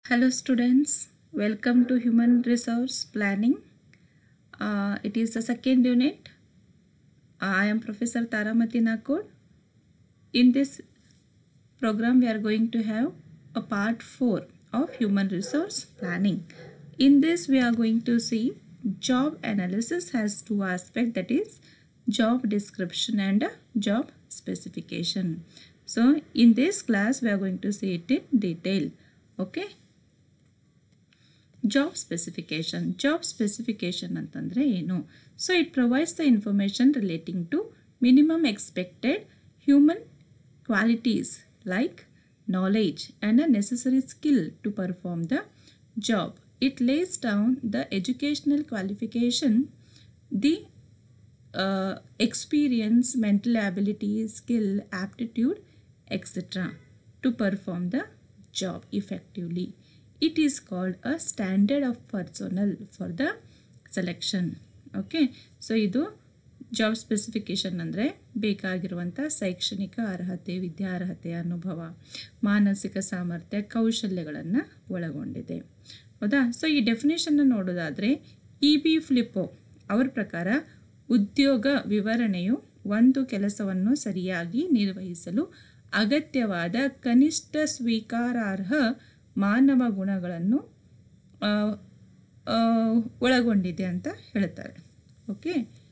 Hello students, welcome to Human Resource Planning. Uh, it is the second unit. I am Professor Taramati Nakod. In this program, we are going to have a part 4 of Human Resource Planning. In this, we are going to see job analysis has two aspects that is job description and uh, job specification. So, in this class, we are going to see it in detail. Okay. Job specification job specification ಅಂತಂದರೆ ಏನು so it provides the information relating to minimum expected human qualities like knowledge and a necessary skill to perform the job it lays down the educational qualification the experience, mental ability, skill, aptitude, etc. to perform the job effectively. It is called a standard of personnel for the selection. Okay so ಇದು job specification ಅಂದರೆ ಬೇಕಾಗಿರುವಂಥ ಶೈಕ್ಷಣಿಕ ಅರ್ಹತೆ ವಿದ್ಯಾರ್ಹತೆ ಅನುಭವ ಮಾನಸಿಕ ಸಾಮರ್ಥ್ಯ ಕೌಶಲ್ಯಗಳನ್ನು ಒಳಗೊಂಡಿದೆ ಹೌದಾ ಸೊ ಈ ಡೆಫಿನೇಷನ್ನ ನೋಡೋದಾದರೆ ಇ ಬಿ ಫ್ಲಿಪ್ಪೋ ಅವ್ರ ಪ್ರಕಾರ ಉದ್ಯೋಗ ವಿವರಣೆಯು ಒಂದು ಕೆಲಸವನ್ನು ಸರಿಯಾಗಿ ನಿರ್ವಹಿಸಲು ಅಗತ್ಯವಾದ ಕನಿಷ್ಠ ಸ್ವೀಕಾರಾರ್ಹ ಮಾನವ ಗುಣಗಳನ್ನು ಒಳಗೊಂಡಿದೆ ಅಂತ ಹೇಳ್ತಾರೆ ಓಕೆ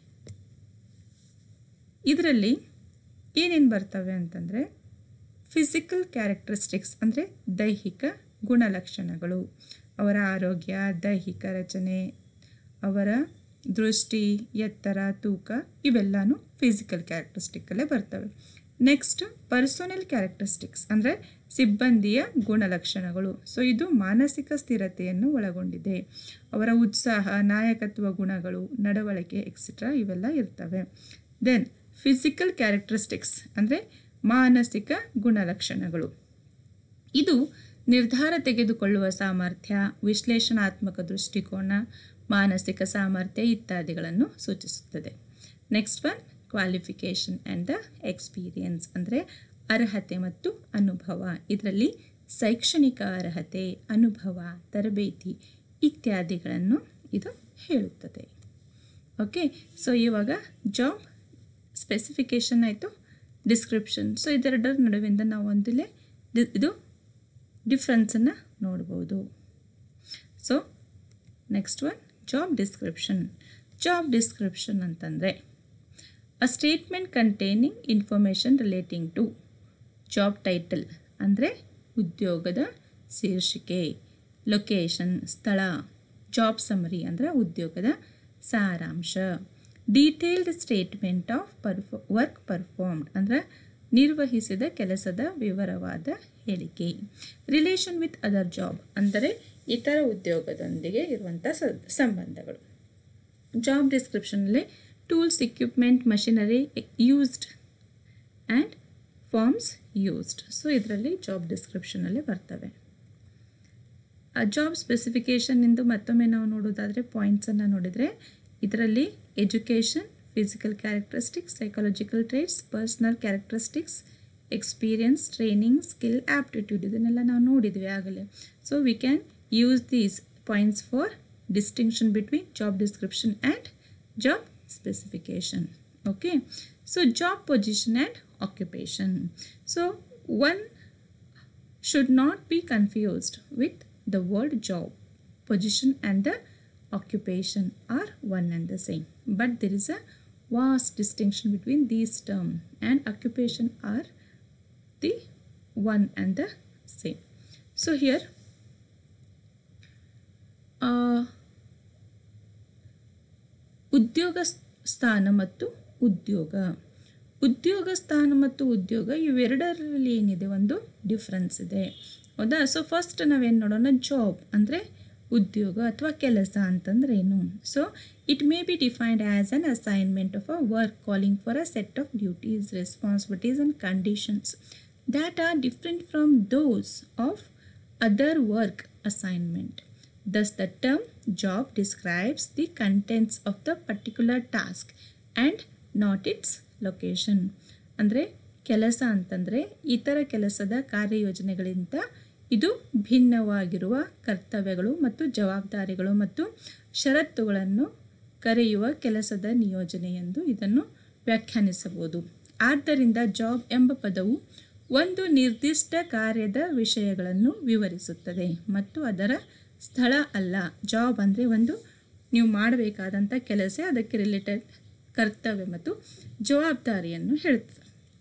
ಇದರಲ್ಲಿ ಏನೇನು ಬರ್ತವೆ ಅಂತಂದರೆ ಫಿಸಿಕಲ್ ಕ್ಯಾರೆಕ್ಟರಿಸ್ಟಿಕ್ಸ್ ಅಂದರೆ ದೈಹಿಕ ಗುಣಲಕ್ಷಣಗಳು ಅವರ ಆರೋಗ್ಯ ದೈಹಿಕ ರಚನೆ ಅವರ ದೃಷ್ಟಿ ಎತ್ತರ ತೂಕ ಇವೆಲ್ಲನೂ ಫಿಸಿಕಲ್ ಕ್ಯಾರೆಕ್ಟರಿಸ್ಟಿಕ್ಕಲ್ಲೇ ಬರ್ತವೆ ನೆಕ್ಸ್ಟ್ ಪರ್ಸೋನಲ್ ಕ್ಯಾರೆಕ್ಟರಿಸ್ಟಿಕ್ಸ್ ಅಂದರೆ ಸಿಬ್ಬಂದಿಯ ಗುಣಲಕ್ಷಣಗಳು ಸೊ ಇದು ಮಾನಸಿಕ ಸ್ಥಿರತೆಯನ್ನು ಒಳಗೊಂಡಿದೆ ಅವರ ಉತ್ಸಾಹ ನಾಯಕತ್ವ ಗುಣಗಳು ನಡವಳಿಕೆ ಎಕ್ಸೆಟ್ರಾ ಇವೆಲ್ಲ ಇರ್ತವೆ ದೆನ್ ಫಿಸಿಕಲ್ ಕ್ಯಾರೆಕ್ಟರಿಸ್ಟಿಕ್ಸ್ ಅಂದರೆ ಮಾನಸಿಕ ಗುಣಲಕ್ಷಣಗಳು ಇದು ನಿರ್ಧಾರ ತೆಗೆದುಕೊಳ್ಳುವ ಸಾಮರ್ಥ್ಯ ವಿಶ್ಲೇಷಣಾತ್ಮಕ ದೃಷ್ಟಿಕೋನ ಮಾನಸಿಕ ಸಾಮರ್ಥ್ಯ ಇತ್ಯಾದಿಗಳನ್ನು ಸೂಚಿಸುತ್ತದೆ next one qualification and the experience ಅಂದರೆ ಅರ್ಹತೆ ಮತ್ತು ಅನುಭವ ಇದರಲ್ಲಿ ಶೈಕ್ಷಣಿಕ ಅರ್ಹತೆ ಅನುಭವ ತರಬೇತಿ ಇತ್ಯಾದಿಗಳನ್ನು ಇದು ಹೇಳುತ್ತದೆ ಓಕೆ ಸೊ ಇವಾಗ ಜಾಬ್ ಸ್ಪೆಸಿಫಿಕೇಷನ್ ಆಯಿತು ಡಿಸ್ಕ್ರಿಪ್ಷನ್ ಸೊ ಇದೆರಡರ ನಡುವಿಂದ ನಾವು ಒಂದಿಲ್ಲೇ ಇದು ಡಿಫ್ರೆನ್ಸನ್ನು ನೋಡ್ಬೋದು so next one job description job description ಅಂತಂದರೆ a statement containing information relating to job title ಅಂದರೆ ಉದ್ಯೋಗದ ಶೀರ್ಷಿಕೆ ಲೊಕೇಶನ್ ಸ್ಥಳ ಜಾಬ್ ಸಮರಿ ಅಂದರೆ ಉದ್ಯೋಗದ ಸಾರಾಂಶ ಡೀಟೇಲ್ಡ್ ಸ್ಟೇಟ್ಮೆಂಟ್ ಆಫ್ ಪರ್ಫೋ ವರ್ಕ್ ಪರ್ಫಾರ್ಮ್ಡ್ ಅಂದರೆ ನಿರ್ವಹಿಸಿದ ಕೆಲಸದ ವಿವರವಾದ ಹೇಳಿಕೆ ರಿಲೇಷನ್ ವಿತ್ ಅದರ್ ಜಾಬ್ ಅಂದರೆ ಇತರ ಉದ್ಯೋಗದೊಂದಿಗೆ ಇರುವಂಥ ಸಂಬಂಧಗಳು ಜಾಬ್ ಡಿಸ್ಕ್ರಿಪ್ಷನಲ್ಲಿ tools equipment machinery used and forms used so ಇದರಲ್ಲಿ ಜಾಬ್ ಡಿಸ್ಕ್ರಿಪ್ಷನಲ್ಲಿ ಬರ್ತವೆ ಆ ಜಾಬ್ ಸ್ಪೆಸಿಫಿಕೇಷನ್ನಿಂದ ಮತ್ತೊಮ್ಮೆ ನಾವು ನೋಡೋದಾದರೆ ಪಾಯಿಂಟ್ಸನ್ನು ನೋಡಿದರೆ ಇದರಲ್ಲಿ education physical characteristics psychological traits personal characteristics experience training skill aptitude ಇದನ್ನೆಲ್ಲ ನಾವು ನೋಡಿದ್ವಿ ಆಗಲೇ so we can use these points for distinction between job description and job specification okay so job position and occupation so one should not be confused with the word job position and the occupation are one and the same but there is a vast distinction between these terms and occupation are the one and the same so here uh, ಉದ್ಯೋಗ ಸ್ಥಾನ ಮತ್ತು ಉದ್ಯೋಗ ಉದ್ಯೋಗ ಸ್ಥಾನ ಮತ್ತು ಉದ್ಯೋಗ ಇವೆರಡರಲ್ಲಿ ಏನಿದೆ ಒಂದು ಡಿಫ್ರೆನ್ಸ್ ಇದೆ ಹೌದಾ ಸೊ ಫಸ್ಟ್ ನಾವೇನು ನೋಡೋಣ ಜಾಬ್ ಅಂದರೆ ಉದ್ಯೋಗ ಅಥವಾ ಕೆಲಸ ಅಂತಂದ್ರೆ ಏನು so it may be defined as an assignment of a work calling for a set of duties responsibilities and conditions that are different from those of other work assignment Thus, the term job describes the contents of the particular task and not its location. ಅಂದರೆ ಕೆಲಸ ಅಂತಂದರೆ ಇತರ ಕೆಲಸದ ಕಾರ್ಯಯೋಜನೆಗಳಿಂದ ಇದು ಭಿನ್ನವಾಗಿರುವ ಕರ್ತವ್ಯಗಳು ಮತ್ತು ಜವಾಬ್ದಾರಿಗಳು ಮತ್ತು ಷರತ್ತುಗಳನ್ನು ಕರೆಯುವ ಕೆಲಸದ ನಿಯೋಜನೆ ಎಂದು ಇದನ್ನು ವ್ಯಾಖ್ಯಾನಿಸಬಹುದು ಆದ್ದರಿಂದ ಜಾಬ್ ಎಂಬ ಪದವು ಒಂದು ನಿರ್ದಿಷ್ಟ ಕಾರ್ಯದ ವಿಷಯಗಳನ್ನು ವಿವರಿಸುತ್ತದೆ ಮತ್ತು ಅದರ ಸ್ಥಳ ಅಲ್ಲ ಜಾಬ್ ಅಂದರೆ ಒಂದು ನೀವು ಮಾಡಬೇಕಾದಂಥ ಕೆಲಸ ಅದಕ್ಕೆ ರಿಲೇಟೆಡ್ ಕರ್ತವ್ಯ ಮತ್ತು ಜವಾಬ್ದಾರಿಯನ್ನು ಹೇಳುತ್ತದೆ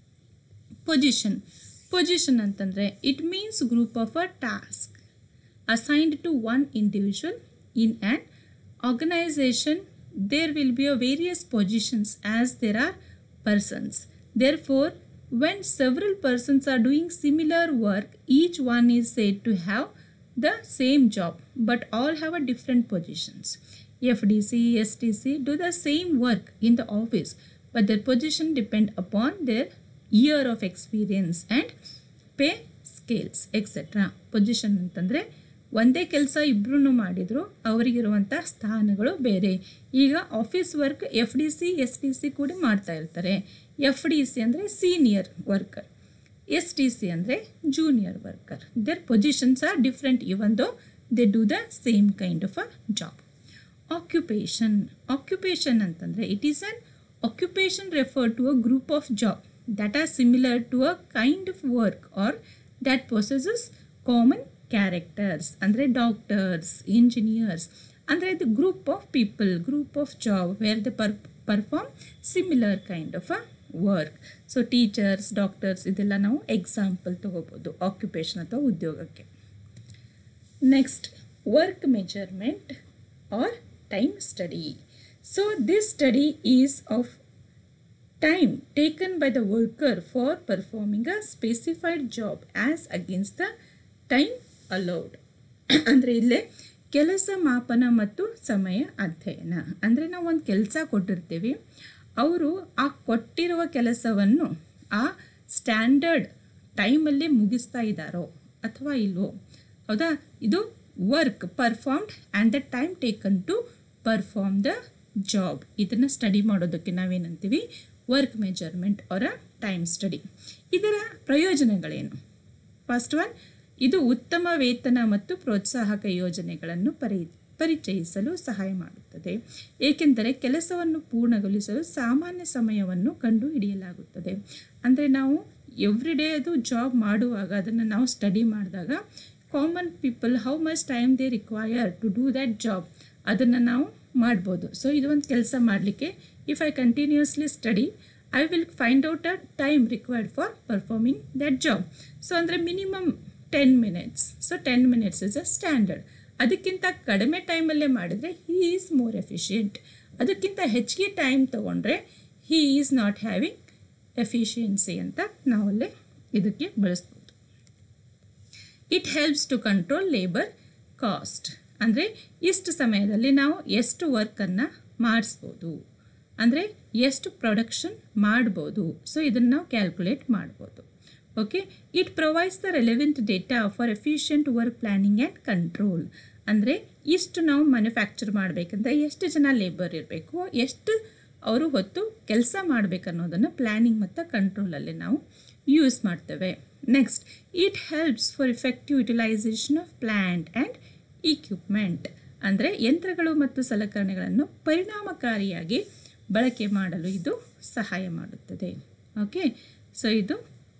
ಪೊಸಿಷನ್ ಪೊಸಿಷನ್ ಅಂತಂದರೆ it means group of a task assigned to one individual in an organisation there will be a various positions as there are persons therefore when several persons are doing similar work each one is said to have the same job but all have a different positions fdc stc do the same work in the office but their position depend upon their year of experience and pay scales etc position ಅಂತಂದರೆ ಒಂದೇ ಕೆಲಸ ಇಬ್ಬರೂ ಮಾಡಿದ್ರು ಅವರಿಗಿರುವಂಥ ಸ್ಥಾನಗಳು ಬೇರೆ ಈಗ office work F D C S D C ಕೂಡ ಮಾಡ್ತಾ ಇರ್ತಾರೆ ಎಫ್ ಡಿ ಸಿ ಅಂದರೆ senior worker S T C ಅಂದರೆ junior worker there positions are different even though they do the same kind of a job occupation occupation ಅಂತಂದರೆ it is an occupation refer to a group of job that are similar to a kind of work or that possesses common characters ಅಂದರೆ doctors engineers ಅಂದರೆ ಇದು group of people group of job where the per perform similar kind of a work so teachers doctors ಇದೆಲ್ಲ ನಾವು example ತೊಗೋಬೋದು occupation ಅಥವಾ ಉದ್ಯೋಗಕ್ಕೆ next work measurement or time study so this study is of time taken by the worker for performing a specified job as against the time allowed ಅಂದರೆ ಇಲ್ಲೇ ಕೆಲಸ ಮಾಪನ ಮತ್ತು ಸಮಯ ಅಧ್ಯಯನ ಅಂದರೆ ನಾವು ಒಂದು ಕೆಲಸ ಕೊಟ್ಟಿರ್ತೀವಿ ಅವರು ಆ ಕೊಟ್ಟಿರುವ ಕೆಲಸವನ್ನು ಆ ಸ್ಟ್ಯಾಂಡರ್ಡ್ ಟೈಮಲ್ಲಿ ಮುಗಿಸ್ತಾ ಇದ್ದಾರೋ ಅಥವಾ ಇಲ್ವೋ ಹೌದಾ ಇದು work performed and the time taken to perform the job ಇದನ್ನು ಸ್ಟಡಿ ಮಾಡೋದಕ್ಕೆ ನಾವೇನಂತೀವಿ ವರ್ಕ್ ಮೆಜರ್ಮೆಂಟ್ ಅವರ ಟೈಮ್ ಸ್ಟಡಿ ಇದರ ಪ್ರಯೋಜನಗಳೇನು ಫಸ್ಟ್ ಒನ್ ಇದು ಉತ್ತಮ ವೇತನ ಮತ್ತು ಪ್ರೋತ್ಸಾಹಕ ಯೋಜನೆಗಳನ್ನು ಪರಿ ಪರಿಚಯಿಸಲು ಸಹಾಯ ಮಾಡುತ್ತದೆ ಏಕೆಂದರೆ ಕೆಲಸವನ್ನು ಪೂರ್ಣಗೊಳಿಸಲು ಸಾಮಾನ್ಯ ಸಮಯವನ್ನು ಕಂಡು ಹಿಡಿಯಲಾಗುತ್ತದೆ ಅಂದರೆ ನಾವು ಎವ್ರಿ ಡೇ ಅದು ಜಾಬ್ ಮಾಡುವಾಗ ಅದನ್ನು ನಾವು ಸ್ಟಡಿ ಮಾಡಿದಾಗ common people how much time they require to do that job ಅದನ್ನು ನಾವು ಮಾಡ್ಬೋದು ಸೊ ಇದು ಒಂದು ಕೆಲಸ ಮಾಡಲಿಕ್ಕೆ if I continuously study I will find out a time required for performing that job so ಅಂದರೆ minimum ten minutes so ten minutes is a standard ಅದಕ್ಕಿಂತ ಕಡಿಮೆ ಟೈಮಲ್ಲೇ ಮಾಡಿದರೆ ಹೀ ಈಸ್ ಮೋರ್ ಎಫಿಷಿಯೆಂಟ್ ಅದಕ್ಕಿಂತ ಹೆಚ್ಚಿಗೆ ಟೈಮ್ ತೊಗೊಂಡ್ರೆ he is not having efficiency ಅಂತ ನಾವಲ್ಲೇ ಇದಕ್ಕೆ ಬಳಸ್ಬೋದು it helps to control labour cost ಅಂದರೆ ಇಷ್ಟು ಸಮಯದಲ್ಲಿ ನಾವು ಎಷ್ಟು ವರ್ಕನ್ನು ಮಾಡಿಸ್ಬೋದು ಅಂದರೆ ಎಷ್ಟು ಪ್ರೊಡಕ್ಷನ್ ಮಾಡ್ಬೋದು ಸೊ ಇದನ್ನು ನಾವು ಕ್ಯಾಲ್ಕುಲೇಟ್ ಮಾಡ್ಬೋದು okay it provides the relevant data for efficient work planning and control ಅಂದರೆ ಇಷ್ಟು ನಾವು ಮ್ಯಾನುಫ್ಯಾಕ್ಚರ್ ಮಾಡಬೇಕಂದ್ರೆ ಎಷ್ಟು ಜನ ಲೇಬರ್ ಇರಬೇಕು ಎಷ್ಟು ಅವರು ಹೊತ್ತು ಕೆಲಸ ಮಾಡಬೇಕನ್ನೋದನ್ನು ಪ್ಲ್ಯಾನಿಂಗ್ ಮತ್ತು ಕಂಟ್ರೋಲಲ್ಲಿ ನಾವು ಯೂಸ್ ಮಾಡ್ತೇವೆ next it helps for effective utilisation of plant and equipment ಅಂದರೆ ಯಂತ್ರಗಳು ಮತ್ತು ಸಲಕರಣೆಗಳನ್ನು ಪರಿಣಾಮಕಾರಿಯಾಗಿ ಬಳಕೆ ಮಾಡಲು ಇದು ಸಹಾಯ ಮಾಡುತ್ತದೆ ಓಕೆ ಸೊ ಇದು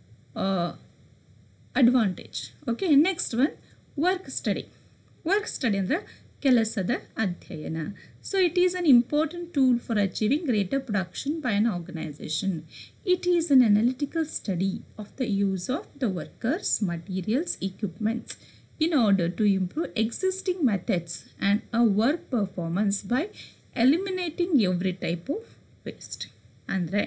advantage okay next one work study work study ಅಂದರೆ ಕೆಲಸದ ಅಧ್ಯಯನ so it is an important tool for achieving greater production by an organisation it is an analytical study of the use of the workers materials equipments in order to improve existing methods and a work performance by eliminating every type of waste ಅಂದರೆ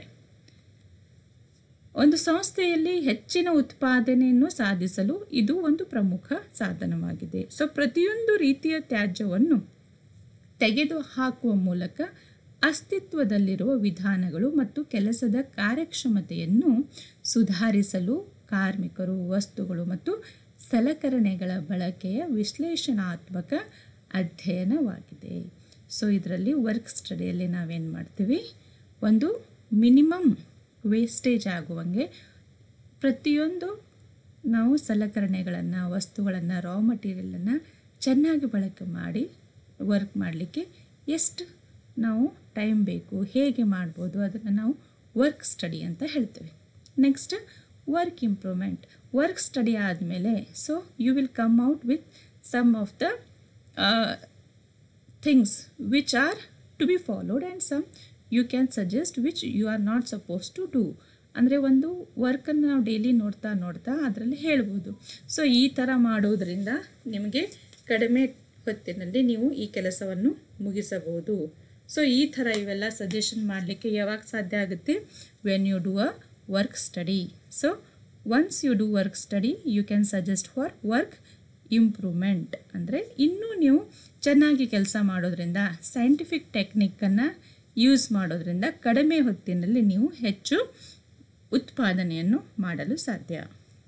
ಒಂದು ಸಂಸ್ಥೆಯಲ್ಲಿ ಹೆಚ್ಚಿನ ಉತ್ಪಾದನೆಯನ್ನು ಸಾಧಿಸಲು ಇದು ಒಂದು ಪ್ರಮುಖ ಸಾಧನವಾಗಿದೆ ಸೊ ಪ್ರತಿಯೊಂದು ರೀತಿಯ ತ್ಯಾಜ್ಯವನ್ನು ತೆಗೆದು ಹಾಕುವ ಮೂಲಕ ಅಸ್ತಿತ್ವದಲ್ಲಿರುವ ವಿಧಾನಗಳು ಮತ್ತು ಕೆಲಸದ ಕಾರ್ಯಕ್ಷಮತೆಯನ್ನು ಸುಧಾರಿಸಲು ಕಾರ್ಮಿಕರು ವಸ್ತುಗಳು ಮತ್ತು ಸಲಕರಣೆಗಳ ಬಳಕೆಯ ವಿಶ್ಲೇಷಣಾತ್ಮಕ ಅಧ್ಯಯನವಾಗಿದೆ ಸೊ ಇದರಲ್ಲಿ ವರ್ಕ್ ಸ್ಟಡಿಯಲ್ಲಿ ನಾವೇನು ಮಾಡ್ತೀವಿ ಒಂದು ಮಿನಿಮಮ್ ವೇಸ್ಟೇಜ್ ಆಗುವಂಗೆ ಪ್ರತಿಯೊಂದು ನಾವು ಸಲಕರಣೆಗಳನ್ನು ವಸ್ತುಗಳನ್ನು ರಾ ಮಟೀರಿಯಲನ್ನು ಚೆನ್ನಾಗಿ ಬಳಕೆ ಮಾಡಿ ವರ್ಕ್ ಮಾಡಲಿಕ್ಕೆ ಎಷ್ಟು ನಾವು ಟೈಮ್ ಬೇಕು ಹೇಗೆ ಮಾಡ್ಬೋದು ಅದನ್ನು ನಾವು ವರ್ಕ್ ಸ್ಟಡಿ ಅಂತ ಹೇಳ್ತೇವೆ next work improvement work study ಆದಮೇಲೆ so you will come out with some of the things which are to be followed and some you can suggest which you are not suppose to do ಅಂದರೆ ಒಂದು ವರ್ಕನ್ನು ನಾವು daily ನೋಡ್ತಾ ನೋಡ್ತಾ ಅದರಲ್ಲಿ ಹೇಳ್ಬೋದು so ಈ ಥರ ಮಾಡೋದ್ರಿಂದ ನಿಮಗೆ ಕಡಿಮೆ ಹೊತ್ತಿನಲ್ಲಿ ನೀವು ಈ ಕೆಲಸವನ್ನು ಮುಗಿಸಬಹುದು ಸೊ ಈ ಥರ ಇವೆಲ್ಲ ಸಜೆಷನ್ ಮಾಡಲಿಕ್ಕೆ ಯಾವಾಗ ಸಾಧ್ಯ ಆಗುತ್ತೆ when you do a work study so once you do work study you can suggest for work improvement ಅಂದರೆ ಇನ್ನೂ ನೀವು ಚೆನ್ನಾಗಿ ಕೆಲಸ ಮಾಡೋದ್ರಿಂದ ಸೈಂಟಿಫಿಕ್ ಟೆಕ್ನಿಕ್ಕನ್ನು ಯೂಸ್ ಮಾಡೋದ್ರಿಂದ ಕಡಿಮೆ ಹೊತ್ತಿನಲ್ಲಿ ನೀವು ಹೆಚ್ಚು ಉತ್ಪಾದನೆಯನ್ನು ಮಾಡಲು ಸಾಧ್ಯ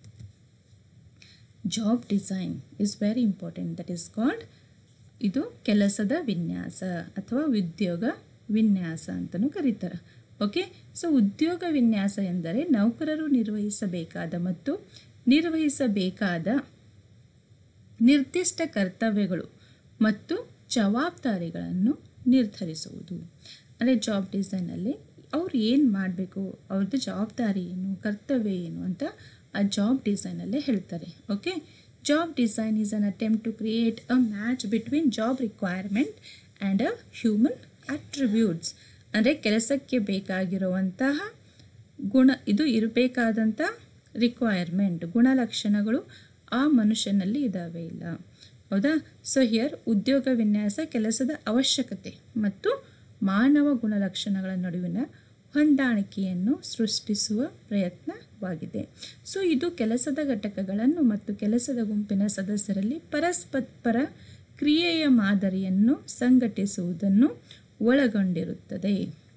job design is very important that is called ಇದು ಕೆಲಸದ ವಿನ್ಯಾಸ ಅಥವಾ ಉದ್ಯೋಗ ವಿನ್ಯಾಸ ಅಂತಲೂ ಕರೀತಾರೆ ಓಕೆ ಸೊ ಉದ್ಯೋಗ ವಿನ್ಯಾಸ ಎಂದರೆ ನೌಕರರು ನಿರ್ವಹಿಸಬೇಕಾದ ಮತ್ತು ನಿರ್ವಹಿಸಬೇಕಾದ ನಿರ್ದಿಷ್ಟ ಕರ್ತವ್ಯಗಳು ಮತ್ತು ಜವಾಬ್ದಾರಿಗಳನ್ನು ನಿರ್ಧರಿಸುವುದು ಅಂದರೆ ಜಾಬ್ ಡಿಸೈನಲ್ಲಿ ಅವ್ರು ಏನು ಮಾಡಬೇಕು ಅವ್ರದ್ದು ಜವಾಬ್ದಾರಿ ಏನು ಕರ್ತವ್ಯ ಏನು ಅಂತ ಆ ಜಾಬ್ ಡಿಸೈನಲ್ಲೇ ಹೇಳ್ತಾರೆ okay job design is an attempt to create a match between job requirement and a human attributes ಅಂದರೆ ಕೆಲಸಕ್ಕೆ ಬೇಕಾಗಿರುವಂತಹ ಗುಣ ಇದು ಇರಬೇಕಾದಂಥ ರಿಕ್ವೈರ್ಮೆಂಟ್ ಗುಣಲಕ್ಷಣಗಳು ಆ ಮನುಷ್ಯನಲ್ಲಿ ಇದ್ದಾವೆ ಇಲ್ಲ ಹೌದಾ ಸೊ ಹಿಯರ್ ಉದ್ಯೋಗ ವಿನ್ಯಾಸ ಕೆಲಸದ ಅವಶ್ಯಕತೆ ಮತ್ತು ಮಾನವ ಗುಣಲಕ್ಷಣಗಳ ನಡುವಿನ ಹೊಂದಾಣಿಕೆಯನ್ನು ಸೃಷ್ಟಿಸುವ ಪ್ರಯತ್ನವಾಗಿದೆ ಸೊ ಇದು ಕೆಲಸದ ಘಟಕಗಳನ್ನು ಮತ್ತು ಕೆಲಸದ ಗುಂಪಿನ ಸದಸ್ಯರಲ್ಲಿ ಪರಸ್ಪರ ಕ್ರಿಯೆಯ ಮಾದರಿಯನ್ನು ಸಂಘಟಿಸುವುದನ್ನು ಒಳಗೊಂಡಿರುತ್ತದೆ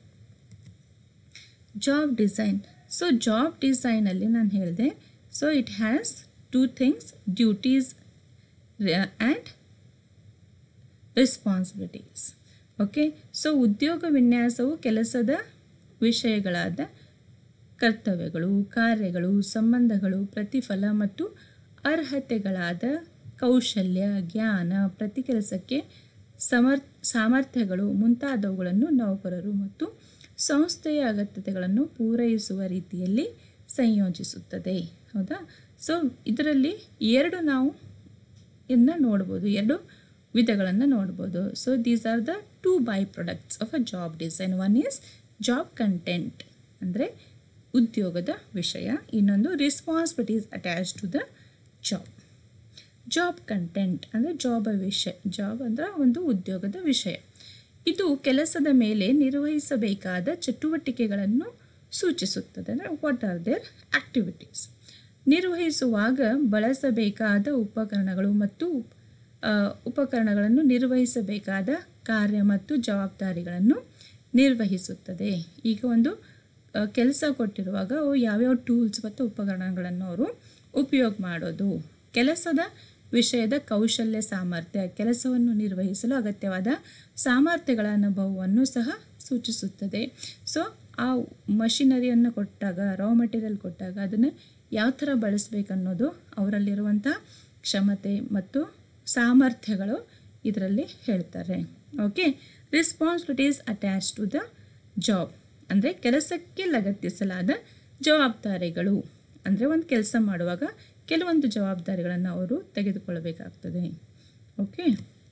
ಜಾಬ್ ಡಿಸೈನ್ ಸೊ ಜಾಬ್ ಡಿಸೈನಲ್ಲಿ ನಾನು ಹೇಳಿದೆ so it has two things duties and responsibilities okay so ಉದ್ಯೋಗ ವಿನ್ಯಾಸವು ಕೆಲಸದ ವಿಷಯಗಳಾದ ಕರ್ತವ್ಯಗಳು ಕಾರ್ಯಗಳು ಸಂಬಂಧಗಳು ಪ್ರತಿಫಲ ಮತ್ತು ಅರ್ಹತೆಗಳಾದ ಕೌಶಲ್ಯ ಜ್ಞಾನ ಪ್ರತಿ ಕೆಲಸಕ್ಕೆ ಸಮರ್ ಸಾಮರ್ಥ್ಯಗಳು ಮುಂತಾದವುಗಳನ್ನು ನೌಕರರು ಮತ್ತು ಸಂಸ್ಥೆಯ ಅಗತ್ಯತೆಗಳನ್ನು ಪೂರೈಸುವ ರೀತಿಯಲ್ಲಿ ಸಂಯೋಜಿಸುತ್ತದೆ ಹೌದಾ ಸೊ ಇದರಲ್ಲಿ ಎರಡು ನಾವು ಇನ್ನು ನೋಡ್ಬೋದು ಎರಡು ವಿಧಗಳನ್ನು ನೋಡ್ಬೋದು so these are the two by products of a job design one is job content ಅಂದರೆ ಉದ್ಯೋಗದ ವಿಷಯ ಇನ್ನೊಂದು responsibilities attach to the job job content ಅಂದರೆ ಜಾಬ್ ವಿಷಯ ಜಾಬ್ ಅಂದರೆ ಒಂದು ಉದ್ಯೋಗದ ವಿಷಯ ಇದು ಕೆಲಸದ ಮೇಲೆ ನಿರ್ವಹಿಸಬೇಕಾದ ಚಟುವಟಿಕೆಗಳನ್ನು ಸೂಚಿಸುತ್ತದೆ ಅಂದರೆ ವಾಟ್ ಆರ್ ದೇರ್ ಆ್ಯಕ್ಟಿವಿಟೀಸ್ ನಿರ್ವಹಿಸುವಾಗ ಬಳಸಬೇಕಾದ ಉಪಕರಣಗಳು ಮತ್ತು ಉಪಕರಣಗಳನ್ನು ನಿರ್ವಹಿಸಬೇಕಾದ ಕಾರ್ಯ ಮತ್ತು ಜವಾಬ್ದಾರಿಗಳನ್ನು ನಿರ್ವಹಿಸುತ್ತದೆ ಈಗ ಒಂದು ಕೆಲಸ ಕೊಟ್ಟಿರುವಾಗ ಅವು ಯಾವ್ಯಾವ ಟೂಲ್ಸ್ ಮತ್ತು ಉಪಕರಣಗಳನ್ನು ಅವರು ಉಪಯೋಗ ಮಾಡೋದು ಕೆಲಸದ ವಿಷಯದ ಕೌಶಲ್ಯ ಸಾಮರ್ಥ್ಯ ಕೆಲಸವನ್ನು ನಿರ್ವಹಿಸಲು ಅಗತ್ಯವಾದ ಸಾಮರ್ಥ್ಯಗಳ ಅನುಭವವನ್ನು ಸಹ ಸೂಚಿಸುತ್ತದೆ ಸೊ ಆ ಮಷಿನರಿಯನ್ನು ಕೊಟ್ಟಾಗ ರಾ ಮಟೀರಿಯಲ್ ಕೊಟ್ಟಾಗ ಅದನ್ನು ಯಾವ ಥರ ಬಳಸಬೇಕನ್ನೋದು ಅವರಲ್ಲಿರುವಂಥ ಕ್ಷಮತೆ ಮತ್ತು ಸಾಮರ್ಥ್ಯಗಳು ಇದರಲ್ಲಿ ಹೇಳ್ತಾರೆ okay responsibilities attach to the job ಅಂದರೆ ಕೆಲಸಕ್ಕೆ ಲಗತ್ತಿಸಲಾದ ಜವಾಬ್ದಾರಿಗಳು ಅಂದರೆ ಒಂದು ಕೆಲಸ ಮಾಡುವಾಗ ಕೆಲವೊಂದು ಜವಾಬ್ದಾರಿಗಳನ್ನು ಅವರು ತೆಗೆದುಕೊಳ್ಳಬೇಕಾಗ್ತದೆ okay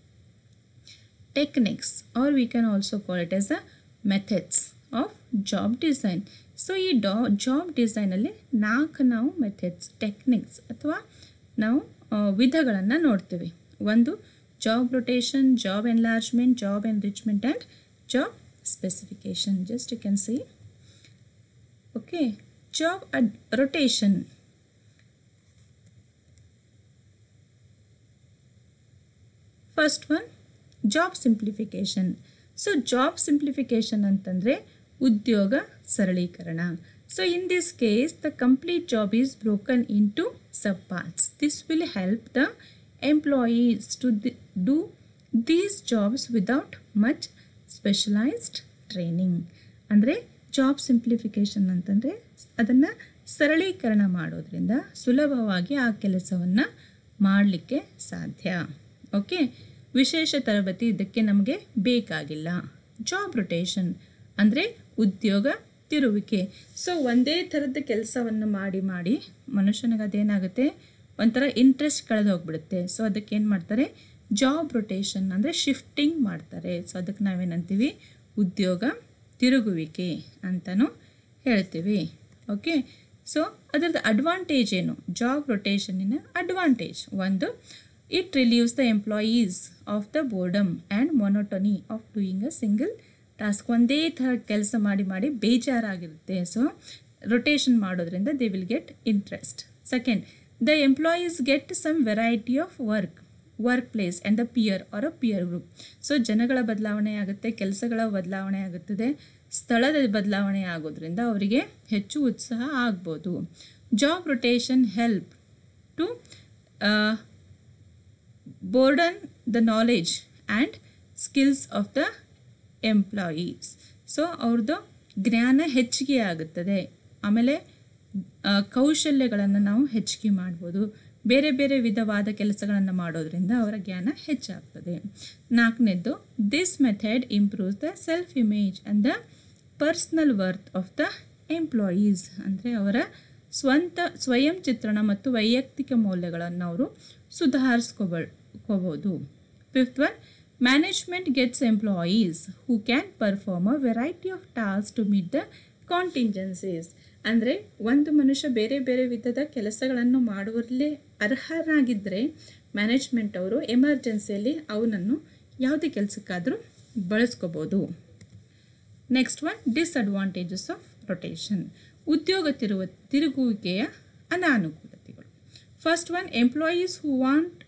techniques or we can also call it as a methods of job design so ಈ ಡಾ ಜಾಬ್ ಡಿಸೈನಲ್ಲಿ ನಾಲ್ಕು ನಾವು ಮೆಥಡ್ಸ್ ಟೆಕ್ನಿಕ್ಸ್ ಅಥವಾ ನಾವು ವಿಧಗಳನ್ನು ನೋಡ್ತೀವಿ ಒಂದು job rotation job enlargement job enrichment and job specification just you can see okay job ಅಡ್ rotation first one job simplification so job simplification ಅಂತಂದರೆ ಉದ್ಯೋಗ ಸರಳೀಕರಣ so in this case the complete job is broken into sub parts this will help the employees to do these jobs without much specialised training ಅಂದರೆ job simplification ಅಂತಂದರೆ ಅದನ್ನು ಸರಳೀಕರಣ ಮಾಡೋದ್ರಿಂದ ಸುಲಭವಾಗಿ ಆ ಕೆಲಸವನ್ನು ಮಾಡಲಿಕ್ಕೆ ಸಾಧ್ಯ ಓಕೆ ವಿಶೇಷ ತರಬೇತಿ ಇದಕ್ಕೆ ನಮಗೆ ಬೇಕಾಗಿಲ್ಲ ಜಾಬ್ ರೊಟೇಷನ್ ಅಂದರೆ ಉದ್ಯೋಗ ತಿರುವಿಕೆ ಸೊ ಒಂದೇ ಥರದ ಕೆಲಸವನ್ನು ಮಾಡಿ ಮಾಡಿ ಮನುಷ್ಯನಿಗೆ ಅದೇನಾಗುತ್ತೆ ಒಂಥರ ಇಂಟ್ರೆಸ್ಟ್ ಕಳೆದು ಹೋಗ್ಬಿಡುತ್ತೆ ಸೊ ಅದಕ್ಕೆ ಏನು ಮಾಡ್ತಾರೆ ಜಾಬ್ ರೊಟೇಷನ್ ಅಂದರೆ ಶಿಫ್ಟಿಂಗ್ ಮಾಡ್ತಾರೆ ಸೊ ಅದಕ್ಕೆ ನಾವೇನಂತೀವಿ ಉದ್ಯೋಗ ತಿರುಗುವಿಕೆ ಅಂತಲೂ ಹೇಳ್ತೀವಿ ಓಕೆ ಸೊ ಅದರದ್ದು ಅಡ್ವಾಂಟೇಜ್ ಏನು ಜಾಬ್ ರೊಟೇಷನ್ನಿನ ಅಡ್ವಾಂಟೇಜ್ ಒಂದು it relieves the employees of the boredom and monotony of doing a single task ಒಂದೇ ಥರ ಕೆಲಸ ಮಾಡಿ ಮಾಡಿ ಬೇಜಾರಾಗಿರುತ್ತೆ ಸೊ ರೊಟೇಷನ್ ಮಾಡೋದ್ರಿಂದ they will get interest second the employees get some variety of work work place and the peer or a peer group so ಜನಗಳ ಬದಲಾವಣೆ ಆಗುತ್ತೆ ಕೆಲಸಗಳ ಬದಲಾವಣೆ ಆಗುತ್ತದೆ ಸ್ಥಳದ ಬದಲಾವಣೆ ಆಗೋದ್ರಿಂದ ಅವರಿಗೆ ಹೆಚ್ಚು ಉತ್ಸಾಹ ಆಗ್ಬೋದು job rotation help to broaden the knowledge and skills of the employees so ಅವ್ರದ್ದು ಜ್ಞಾನ ಹೆಚ್ಚಿಗೆ ಆಗುತ್ತದೆ ಆಮೇಲೆ ಕೌಶಲ್ಯಗಳನ್ನು ನಾವು ಹೆಚ್ಚಿಗೆ ಮಾಡ್ಬೋದು ಬೇರೆ ಬೇರೆ ವಿಧವಾದ ಕೆಲಸಗಳನ್ನು ಮಾಡೋದ್ರಿಂದ ಅವರ ಜ್ಞಾನ ಹೆಚ್ಚಾಗ್ತದೆ ನಾಲ್ಕನೇದ್ದು this method improves the self image and the personal worth of the employees ಅಂದರೆ ಅವರ ಸ್ವಂತ ಸ್ವಯಂ ಚಿತ್ರಣ ಮತ್ತು ವೈಯಕ್ತಿಕ ಮೌಲ್ಯಗಳನ್ನು ಅವರು ಸುಧಾರಿಸ್ಕೋಬೋದು fifth one management gets employees who can perform a variety of task to meet the contingencies ಅಂದರೆ ಒಂದು ಮನುಷ್ಯ ಬೇರೆ ಬೇರೆ ವಿಧದ ಕೆಲಸಗಳನ್ನು ಮಾಡುವಲ್ಲೇ ಅರ್ಹರಾಗಿದ್ದರೆ ಮ್ಯಾನೇಜ್ಮೆಂಟ್ ಅವರು ಎಮರ್ಜೆನ್ಸಿಯಲ್ಲಿ ಅವನನ್ನು ಯಾವುದೇ ಕೆಲಸಕ್ಕಾದರೂ ಬಳಸ್ಕೋಬೋದು next one disadvantages of rotation ಉದ್ಯೋಗ ತಿರುವ ತಿರುಗುವಿಕೆಯ ಅನಾನುಕೂಲತೆಗಳು first one employees who want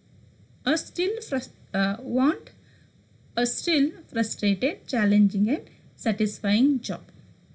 a still frus want a still frustrated challenging and satisfying job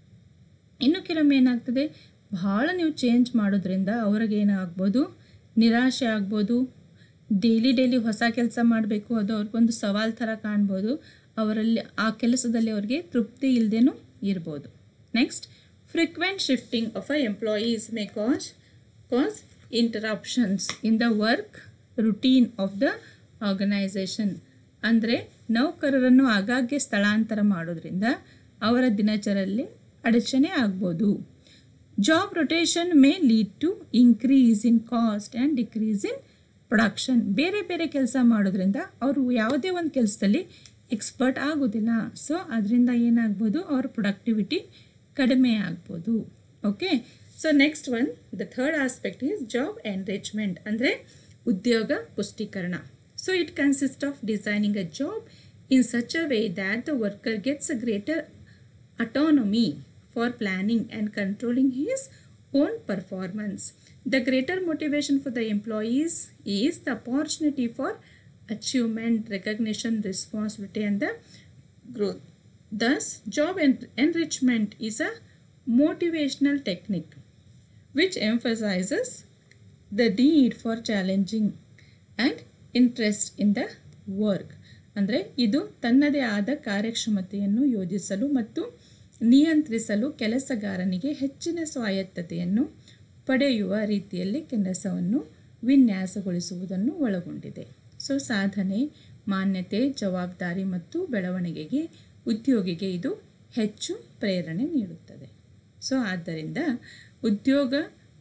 ಇನ್ನು ಕೆಲವೊಮ್ಮೆ ಏನಾಗ್ತದೆ ಭಾಳ ನೀವು ಚೇಂಜ್ ಮಾಡೋದ್ರಿಂದ ಅವ್ರಿಗೆ ಏನಾಗ್ಬೋದು ನಿರಾಶೆ ಆಗ್ಬೋದು ಡೈಲಿ ಡೈಲಿ ಹೊಸ ಕೆಲಸ ಮಾಡಬೇಕು ಅದು ಅವ್ರಿಗೊಂದು ಸವಾಲು ಥರ ಕಾಣ್ಬೋದು ಅವರಲ್ಲಿ ಆ ಕೆಲಸದಲ್ಲಿ ಅವ್ರಿಗೆ ತೃಪ್ತಿ ಇಲ್ಲದೇನೂ ಇರ್ಬೋದು next frequent shifting of a employees may cause cause interruptions in the work routine of the organization ಅಂದರೆ ನೌಕರರನ್ನು ಆಗಾಗ್ಗೆ ಸ್ಥಳಾಂತರ ಮಾಡೋದ್ರಿಂದ ಅವರ ದಿನಚರಲ್ಲಿ ಅಡಚಣೆ ಆಗ್ಬೋದು job rotation may lead to increase in cost and decrease in production ಬೇರೆ ಬೇರೆ ಕೆಲಸ ಮಾಡೋದ್ರಿಂದ ಅವರು ಯಾವುದೇ ಒಂದು ಕೆಲಸದಲ್ಲಿ ಎಕ್ಸ್ಪರ್ಟ್ ಆಗೋದಿಲ್ಲ ಸೊ ಅದರಿಂದ ಏನಾಗ್ಬೋದು ಅವ್ರ ಪ್ರೊಡಕ್ಟಿವಿಟಿ ಕಡಿಮೆ ಆಗ್ಬೋದು okay so next one the third aspect is job enrichment ಅಂದರೆ ಉದ್ಯೋಗ ಪುಷ್ಟೀಕರಣ so it consist of designing a job in such a way that the worker gets a greater autonomy for planning and controlling his own performance. The greater motivation for the employees is the opportunity for achievement, recognition, responsibility, and the growth. Thus, job en- enrichment is a motivational technique which emphasizes the need for challenging and interest in the work. ಅಂದರೆ ಇದು ತನ್ನದೇ ಆದ ಕಾರ್ಯಕ್ಷಮತೆಯನ್ನು ಯೋಜಿಸಲು ಮತ್ತು ನಿಯಂತ್ರಿಸಲು ಕೆಲಸಗಾರನಿಗೆ ಹೆಚ್ಚಿನ ಸ್ವಾಯತ್ತತೆಯನ್ನು ಪಡೆಯುವ ರೀತಿಯಲ್ಲಿ ಕೆಲಸವನ್ನು ವಿನ್ಯಾಸಗೊಳಿಸುವುದನ್ನು ಒಳಗೊಂಡಿದೆ ಸೊ ಸಾಧನೆ ಮಾನ್ಯತೆ ಜವಾಬ್ದಾರಿ ಮತ್ತು ಬೆಳವಣಿಗೆಗೆ ಉದ್ಯೋಗಿಗೆ ಇದು ಹೆಚ್ಚು ಪ್ರೇರಣೆ ನೀಡುತ್ತದೆ ಸೊ ಆದ್ದರಿಂದ ಉದ್ಯೋಗ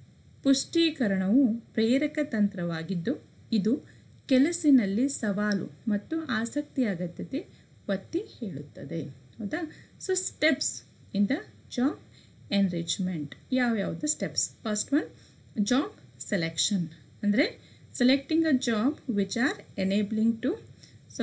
ಪುಷ್ಟೀಕರಣವು ಪ್ರೇರಕ ತಂತ್ರವಾಗಿದ್ದು ಇದು ಕೆಲಸಿನಲ್ಲಿ ಸವಾಲು ಮತ್ತು ಆಸಕ್ತಿ ಅಗತ್ಯತೆ ಒತ್ತಿ ಹೇಳುತ್ತದೆ ಹೌದಾ so steps in the job enrichment ಯಾವ್ಯಾವುದು steps first one job selection ಅಂದರೆ selecting a job which are enabling to so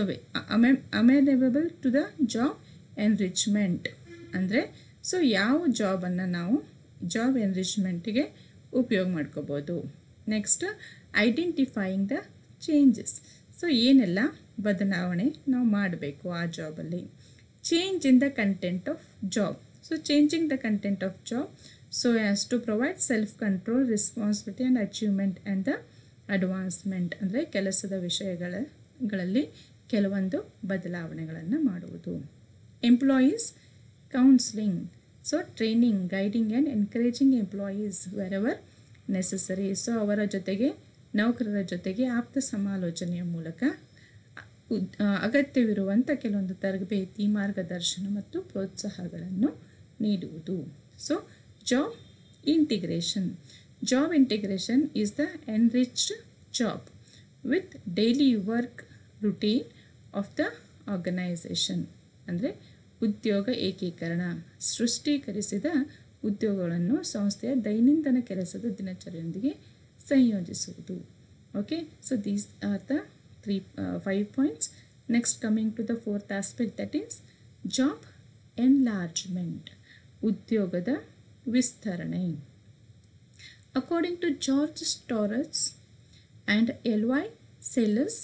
amenable to the job enrichment ಅಂದರೆ ಸೊ ಯಾವ ಜಾಬನ್ನು ನಾವು ಜಾಬ್ ಎನ್ರಿಚ್ಮೆಂಟಿಗೆ ಉಪಯೋಗ ಮಾಡ್ಕೋಬೋದು next identifying the changes so ಏನೆಲ್ಲ ಬದಲಾವಣೆ ನಾವು ಮಾಡಬೇಕು ಆ ಜಾಬಲ್ಲಿ change in the content of job so changing the content of job so as to provide self control responsibility and achievement and the advancement ಅಂದರೆ ಕೆಲಸದ ವಿಷಯಗಳ ಗಳಲ್ಲಿ ಕೆಲವೊಂದು ಬದಲಾವಣೆಗಳನ್ನು ಮಾಡುವುದು employees counselling so training guiding and encouraging employees wherever necessary so ಅವರ ಜೊತೆಗೆ ನೌಕರರ ಜೊತೆಗೆ ಆಪ್ತ ಸಮಾಲೋಚನೆಯ ಮೂಲಕ ಉದ್- ಆ, ಅಗತ್ಯವಿರುವಂಥ ಕೆಲವೊಂದು ತರಬೇತಿ ಮಾರ್ಗದರ್ಶನ ಮತ್ತು ಪ್ರೋತ್ಸಾಹಗಳನ್ನು ನೀಡುವುದು so job integration job integration is the enriched job with daily work routine of the organization ಅಂದರೆ ಉದ್ಯೋಗ ಏಕೀಕರಣ ಸೃಷ್ಟೀಕರಿಸಿದ ಉದ್ಯೋಗಗಳನ್ನು ಸಂಸ್ಥೆಯ ದೈನಂದಿನ ಕೆಲಸದ ದಿನಚರಿಯೊಂದಿಗೆ ಸಂಯೋಜಿಸುವುದು okay so these are the three five points next coming to the fourth aspect that is job enlargement ಉದ್ಯೋಗದ ವಿಸ್ತರಣೆ according to George Strauss and L Y Sayles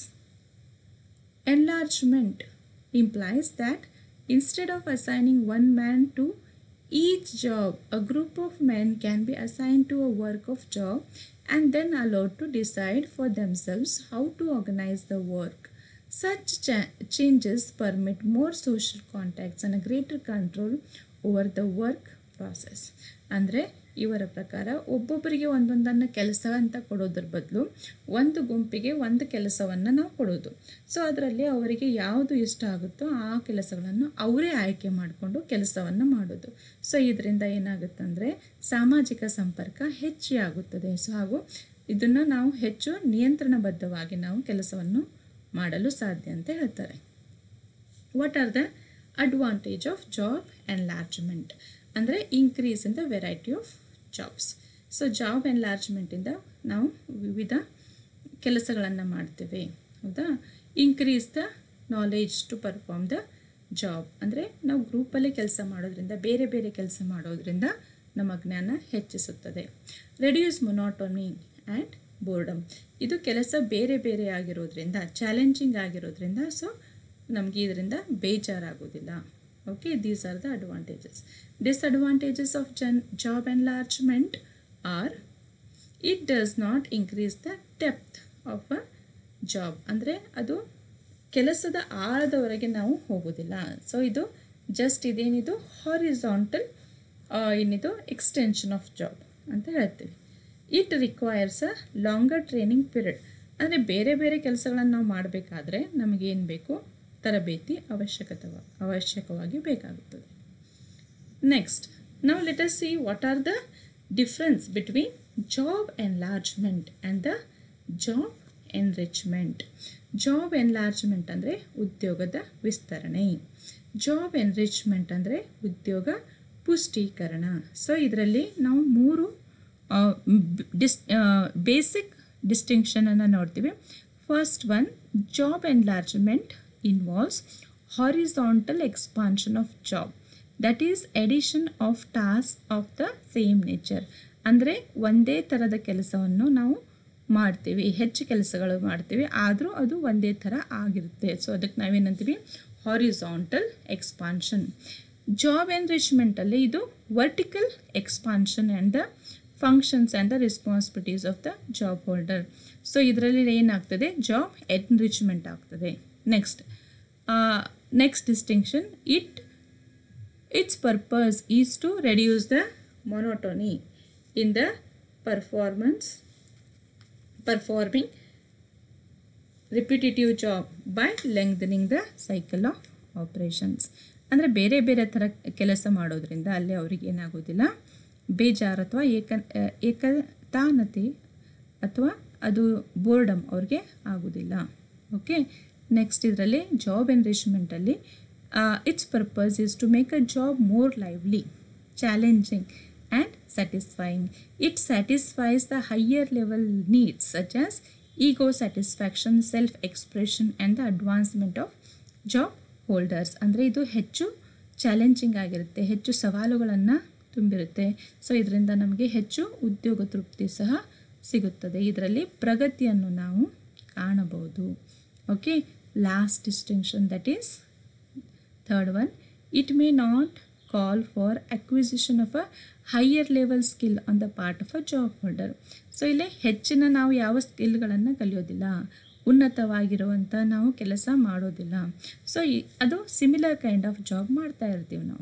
Enlargement implies that instead of assigning one man to each job, a group of men can be assigned to a work of job and then allowed to decide for themselves how to organize the work. Such cha- changes permit more social contacts and a greater control over the work process. ಅಂದರೆ ಇವರ ಪ್ರಕಾರ ಒಬ್ಬೊಬ್ಬರಿಗೆ ಒಂದೊಂದನ್ನು ಕೆಲಸ ಅಂತ ಕೊಡೋದ್ರ ಬದಲು ಒಂದು ಗುಂಪಿಗೆ ಒಂದು ಕೆಲಸವನ್ನು ನಾವು ಕೊಡೋದು ಸೊ ಅದರಲ್ಲಿ ಅವರಿಗೆ ಯಾವುದು ಇಷ್ಟ ಆಗುತ್ತೋ ಆ ಕೆಲಸಗಳನ್ನು ಅವರೇ ಆಯ್ಕೆ ಮಾಡಿಕೊಂಡು ಕೆಲಸವನ್ನು ಮಾಡೋದು ಸೊ ಇದರಿಂದ ಏನಾಗುತ್ತಂದರೆ ಸಾಮಾಜಿಕ ಸಂಪರ್ಕ ಹೆಚ್ಚಾಗುತ್ತದೆ ಸೊ ಹಾಗೂ ಇದನ್ನು ನಾವು ಹೆಚ್ಚು ನಿಯಂತ್ರಣಬದ್ಧವಾಗಿ ನಾವು ಕೆಲಸವನ್ನು ಮಾಡಲು ಸಾಧ್ಯ ಅಂತ ಹೇಳ್ತಾರೆ what are the advantage of job enlargement ಅಂದರೆ increase in the variety of jobs so job ಎನ್ಲಾರ್ಜ್ಮೆಂಟಿಂದ ನಾವು ವಿವಿಧ ಕೆಲಸಗಳನ್ನು ಮಾಡ್ತೇವೆ ಹೌದಾ increase the knowledge to perform the job ಅಂದರೆ ನಾವು ಗ್ರೂಪಲ್ಲೇ ಕೆಲಸ ಮಾಡೋದ್ರಿಂದ ಬೇರೆ ಬೇರೆ ಕೆಲಸ ಮಾಡೋದ್ರಿಂದ ನಮ್ಮ ಜ್ಞಾನ ಹೆಚ್ಚಿಸುತ್ತದೆ ರೆಡ್ಯೂಸ್ ಮೊನಾಟೋನಿ ಆ್ಯಂಡ್ ಬೋರ್ಡಮ್ ಇದು ಕೆಲಸ ಬೇರೆ ಬೇರೆ ಆಗಿರೋದ್ರಿಂದ ಚಾಲೆಂಜಿಂಗ್ ಆಗಿರೋದ್ರಿಂದ ಸೊ ನಮಗೆ ಇದರಿಂದ ಬೇಜಾರಾಗೋದಿಲ್ಲ okay these are the advantages disadvantages of ಜನ್ job enlargement are it does not increase the depth of a job ಅಂದರೆ ಅದು ಕೆಲಸದ ಆಳದವರೆಗೆ ನಾವು ಹೋಗೋದಿಲ್ಲ ಸೊ ಇದು ಜಸ್ಟ್ ಇದೇನಿದು ಹಾರಿಸಾಂಟಲ್ ಏನಿದು ಎಕ್ಸ್ಟೆನ್ಷನ್ ಆಫ್ ಜಾಬ್ ಅಂತ ಹೇಳ್ತೀವಿ it requires a longer training period ಅಂದರೆ ಬೇರೆ ಬೇರೆ ಕೆಲಸಗಳನ್ನು ನಾವು ಮಾಡಬೇಕಾದ್ರೆ ನಮಗೇನು ಬೇಕು ತರಬೇತಿ ಅವಶ್ಯಕತೆ ಅವಶ್ಯಕವಾಗಿ ಬೇಕಾಗುತ್ತದೆ ನೆಕ್ಸ್ಟ್ ನಾವು let us see what are the difference between job enlargement and the job enrichment job enlargement ಅಂದರೆ ಉದ್ಯೋಗದ ವಿಸ್ತರಣೆ ಜಾಬ್ ಎನ್ರಿಚ್ಮೆಂಟ್ ಅಂದರೆ ಉದ್ಯೋಗ ಪುಷ್ಟೀಕರಣ ಸೊ ಇದರಲ್ಲಿ ನಾವು ಮೂರು ಡಿಸ್ ಬೇಸಿಕ್ ಡಿಸ್ಟಿಂಕ್ಷನನ್ನು ನೋಡ್ತೀವಿ first one job enlargement involves horizontal expansion of job that is addition of task of the same nature ಅಂದರೆ ಒಂದೇ ಥರದ ಕೆಲಸವನ್ನು ನಾವು ಮಾಡ್ತೀವಿ ಹೆಚ್ಚು ಕೆಲಸಗಳು ಮಾಡ್ತೀವಿ ಆದರೂ ಅದು ಒಂದೇ ಥರ ಆಗಿರುತ್ತೆ ಸೊ ಅದಕ್ಕೆ ನಾವೇನಂತೀವಿ ಹಾರಿಸಾಂಟಲ್ ಎಕ್ಸ್ಪಾನ್ಷನ್ ಜಾಬ್ ಎನ್ರಿಚ್ಮೆಂಟಲ್ಲಿ ಇದು vertical expansion and the functions and the responsibilities of the job holder so ಇದರಲ್ಲಿ ಏನಾಗ್ತದೆ ಜಾಬ್ ಎನ್ರಿಚ್ಮೆಂಟ್ ಆಗ್ತದೆ next next distinction it its purpose is to reduce the monotony in the performance performing repetitive job by lengthening the cycle of operations ಅಂದರೆ ಬೇರೆ ಬೇರೆ ಥರ ಕೆಲಸ ಮಾಡೋದ್ರಿಂದ ಅಲ್ಲಿ ಅವ್ರಿಗೆ ಏನಾಗೋದಿಲ್ಲ ಬೇಜಾರು ಅಥವಾ ಏಕ ಏಕತಾನತೆ ಅಥವಾ ಅದು ಬೋರ್ಡಮ್ ಅವ್ರಿಗೆ ಆಗೋದಿಲ್ಲ ಓಕೆ ನೆಕ್ಸ್ಟ್ ಇದರಲ್ಲಿ ಜಾಬ್ ಎನ್ರಿಚ್ಮೆಂಟಲ್ಲಿ its purpose is to make a job more lively challenging and satisfying it satisfies the higher level needs such as ego satisfaction self expression and the advancement of job holders ಅಂದರೆ ಇದು ಹೆಚ್ಚು challenging ಆಗಿರುತ್ತೆ ಹೆಚ್ಚು ಸವಾಲುಗಳನ್ನು ತುಂಬಿರುತ್ತೆ so ಇದರಿಂದ ನಮಗೆ ಹೆಚ್ಚು ಉದ್ಯೋಗ ತೃಪ್ತಿ ಸಹ ಸಿಗುತ್ತದೆ ಇದರಲ್ಲಿ ಪ್ರಗತಿಯನ್ನು ನಾವು ಕಾಣಬಹುದು okay last distinction that is third one it may not call for acquisition of a higher level skill on the part of a job holder so ಇಲ್ಲಿ ಹೆಚ್ಚಿನ ನಾವು ಯಾವ ಸ್ಕಿಲ್ಗಳನ್ನು ಕಲಿಯೋದಿಲ್ಲ ಉನ್ನತವಾಗಿರುವಂಥ ನಾವು ಕೆಲಸ ಮಾಡೋದಿಲ್ಲ ಸೊ ಅದು ಸಿಮಿಲರ್ ಕೈಂಡ್ ಆಫ್ ಜಾಬ್ ಮಾಡ್ತಾ ಇರ್ತೀವಿ ನಾವು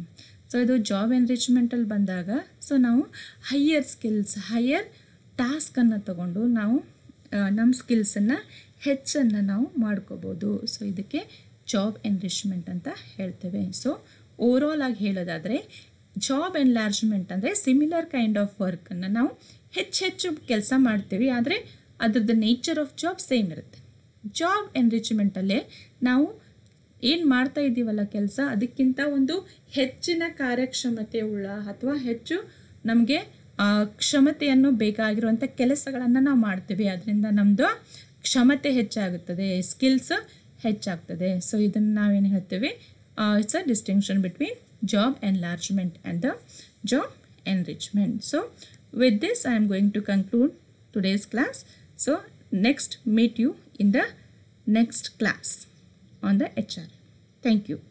ಸೊ ಇದು ಜಾಬ್ ಎನ್ರಿಚ್ಮೆಂಟಲ್ಲಿ ಬಂದಾಗ ಸೊ ನಾವು ಹೈಯರ್ ಸ್ಕಿಲ್ಸ್ ಹೈಯರ್ ಟಾಸ್ಕನ್ನು ತಗೊಂಡು ನಾವು ನಮ್ಮ ಸ್ಕಿಲ್ಸನ್ನು ಹೆಚ್ಚನ್ನು ನಾವು ಮಾಡ್ಕೋಬೋದು ಸೊ ಇದಕ್ಕೆ ಜಾಬ್ ಎನ್ರಿಚ್ಮೆಂಟ್ ಅಂತ ಹೇಳ್ತೇವೆ ಸೊ ಓವರಾಲ್ ಆಗಿ ಹೇಳೋದಾದರೆ ಜಾಬ್ ಎನ್ಲಾರ್ಜ್ಮೆಂಟ್ ಅಂದರೆ ಸಿಮಿಲರ್ ಕೈಂಡ್ ಆಫ್ ವರ್ಕನ್ನು ನಾವು ಹೆಚ್ಚು ಹೆಚ್ಚು ಕೆಲಸ ಮಾಡ್ತೀವಿ ಆದರೆ ಅದ್ರದ್ದು ನೇಚರ್ ಆಫ್ ಜಾಬ್ ಸೇಮ್ ಇರುತ್ತೆ ಜಾಬ್ ಎನ್ರಿಚ್ಮೆಂಟಲ್ಲೇ ನಾವು ಏನು ಮಾಡ್ತಾ ಇದ್ದೀವಲ್ಲ ಕೆಲಸ ಅದಕ್ಕಿಂತ ಒಂದು ಹೆಚ್ಚಿನ ಕಾರ್ಯಕ್ಷಮತೆ ಉಳ್ಳ ಅಥವಾ ಹೆಚ್ಚು ನಮಗೆ ಕ್ಷಮತೆಯನ್ನು ಬೇಕಾಗಿರುವಂಥ ಕೆಲಸಗಳನ್ನು ನಾವು ಮಾಡ್ತೀವಿ ಅದರಿಂದ ನಮ್ಮದು ಕ್ಷಮತೆ ಹೆಚ್ಚಾಗುತ್ತದೆ ಸ್ಕಿಲ್ಸ್ ಹೆಚ್ಚಾಗ್ತದೆ ಸೊ ಇದನ್ನು ನಾವೇನು ಹೇಳ್ತೀವಿ it's a distinction between job enlargement and the job enrichment so with this I am going to conclude today's class. So, next meet you in the next class on the HR. Thank you.